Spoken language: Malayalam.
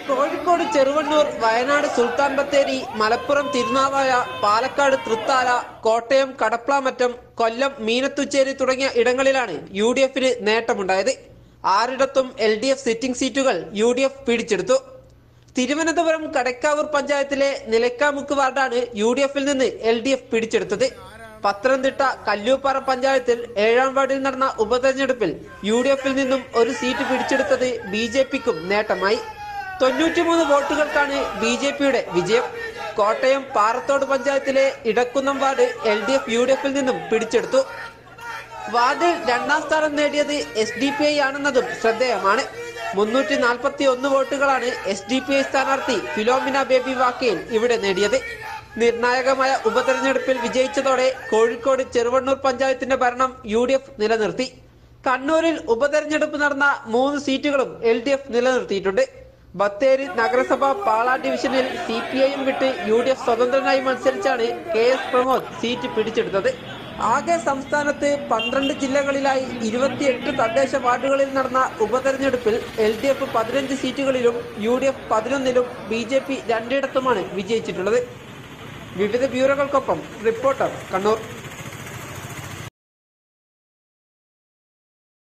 കോഴിക്കോട് ചെറുവണ്ണൂർ വയനാട് സുൽത്താൻ ബത്തേരി മലപ്പുറം തിരുനാവായ പാലക്കാട് തൃത്താല കോട്ടയം കടപ്ലാമറ്റം കൊല്ലം മീനത്തുച്ചേരി തുടങ്ങിയ ഇടങ്ങളിലാണ് യു ഡി എഫിന് നേട്ടമുണ്ടായത് ആറിടത്തും എൽ ഡി എഫ് സിറ്റിംഗ് സീറ്റുകൾ യു ഡി എഫ് പിടിച്ചെടുത്തു തിരുവനന്തപുരം കടക്കാവൂർ പഞ്ചായത്തിലെ നിലക്കാമുക്ക് വാർഡാണ് യു ഡി എഫിൽ നിന്ന് എൽ ഡി എഫ് പിടിച്ചെടുത്തത് പത്തനംതിട്ട കല്ലൂപ്പാറ പഞ്ചായത്തിൽ ഏഴാം വാർഡിൽ നടന്ന ഉപതെരഞ്ഞെടുപ്പിൽ യു ഡി എഫിൽ നിന്നും ഒരു സീറ്റ് പിടിച്ചെടുത്തത് ബി ജെ പിക്കും നേട്ടമായി തൊണ്ണൂറ്റിമൂന്ന് വോട്ടുകൾക്കാണ് ബി ജെ പിയുടെ വിജയം കോട്ടയം പാറത്തോട് പഞ്ചായത്തിലെ Idakkunnam ward L D F U D എഫിൽ നിന്നും പിടിച്ചെടുത്തു വാർഡിൽ രണ്ടാം സ്ഥാനം നേടിയത് എസ് ഡി പി ഐ ആണെന്നതും ശ്രദ്ധേയമാണ് മുന്നൂറ്റി നാൽപ്പത്തി ഒന്ന് വോട്ടുകളാണ് എസ് ഡി പി ഐ സ്ഥാനാർത്ഥി ഫിലോമിന ബേബി വാക്കയിൽ ഇവിടെ നേടിയത് നിർണായകമായ ഉപതെരഞ്ഞെടുപ്പിൽ വിജയിച്ചതോടെ കോഴിക്കോട് ചെറുവണ്ണൂർ പഞ്ചായത്തിന്റെ ഭരണം യു ഡി എഫ് നിലനിർത്തി കണ്ണൂരിൽ ഉപതെരഞ്ഞെടുപ്പ് നടന്ന മൂന്ന് സീറ്റുകളും എൽ ഡി എഫ് നിലനിർത്തിയിട്ടുണ്ട് ബത്തേരി നഗരസഭ പാള ഡിവിഷനിൽ സി പി ഐയും വിട്ട് യു ഡി എഫ് സ്വതന്ത്രനായി മത്സരിച്ചാണ് കെ എസ് പ്രമോദ് സീറ്റ് പിടിച്ചെടുത്തത് ആകെ സംസ്ഥാനത്ത് പന്ത്രണ്ട് ജില്ലകളിലായി ഇരുപത്തിയെട്ട് തദ്ദേശ വാർഡുകളിൽ നടന്ന ഉപതെരഞ്ഞെടുപ്പിൽ എൽ ഡി എഫ് പതിനഞ്ച് സീറ്റുകളിലും യു ഡി എഫ് പതിനൊന്നിലും ബി ജെ പി രണ്ടിടത്തുമാണ് വിജയിച്ചിട്ടുള്ളത് വിവിധ ബ്യൂറോകൾക്കൊപ്പം റിപ്പോർട്ടർ കണ്ണൂർ